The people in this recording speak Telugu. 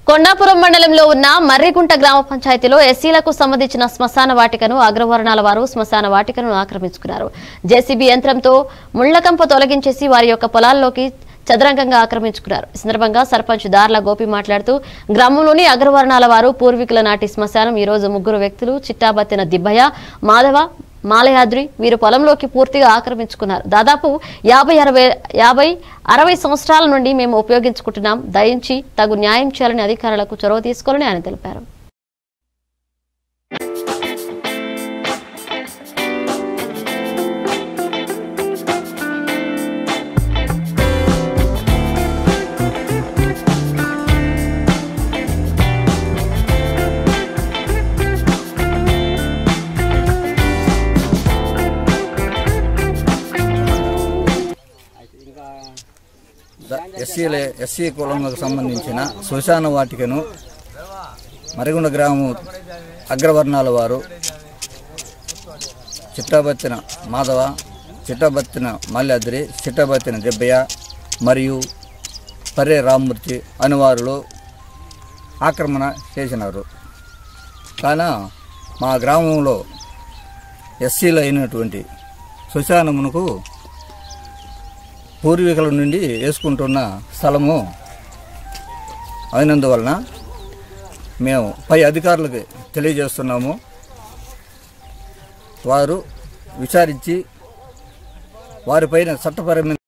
కొండాపురం మండలంలో ఉన్న మర్రిగుంట గ్రామ పంచాయతీలో ఎస్సీలకు సంబంధించిన శ్మశాన వాటికను అగ్రవర్ణాల వారు శ్మశాన వాటికను ఆక్రమించుకున్నారు జేసీబీ యంత్రంతో ముళ్లకంప తొలగించేసి వారి యొక్క పొలాల్లోకి చదరంగంగా ఆక్రమించుకున్నారు ఈ సందర్భంగా సర్పంచ్ దార్ల గోపి మాట్లాడుతూ గ్రామంలోని అగ్రవర్ణాల వారు పూర్వీకుల నాటి శ్మశానం ఈ రోజు ముగ్గురు వ్యక్తులు చిట్టాబత్తిన దిబ్బయ్య మాధవ మాలయాద్రి వీరు పొలంలోకి పూర్తిగా ఆక్రమించుకున్నారు దాదాపు యాభై అరవై యాభై అరవై సంవత్సరాల నుండి మేము ఉపయోగించుకుంటున్నాం దయించి తగు న్యాయం చేయాలని అధికారులకు చొరవ తీసుకోవాలని ఆయన తెలిపారు ఎస్సీల ఎస్సీ కులంకు సంబంధించిన శ్మశాన వాటికను మరిగుండ గ్రామం అగ్రవర్ణాల వారు చిట్టబత్తిన మాధవ చిట్టబత్తిన మల్లాద్రి చిట్టబత్తిన దిబ్బయ్య మరియు పర్రే రామ్మూర్తి అనువారులు ఆక్రమణ చేసినారు కాన మా గ్రామంలో ఎస్సీలు అయినటువంటి శ్మశానమునకు పూర్వీకుల నుండి వేసుకుంటున్న స్థలము అయినందువలన మేము పై అధికారులకు తెలియజేస్తున్నాము వారు విచారించి వారిపైన చట్టపరమైన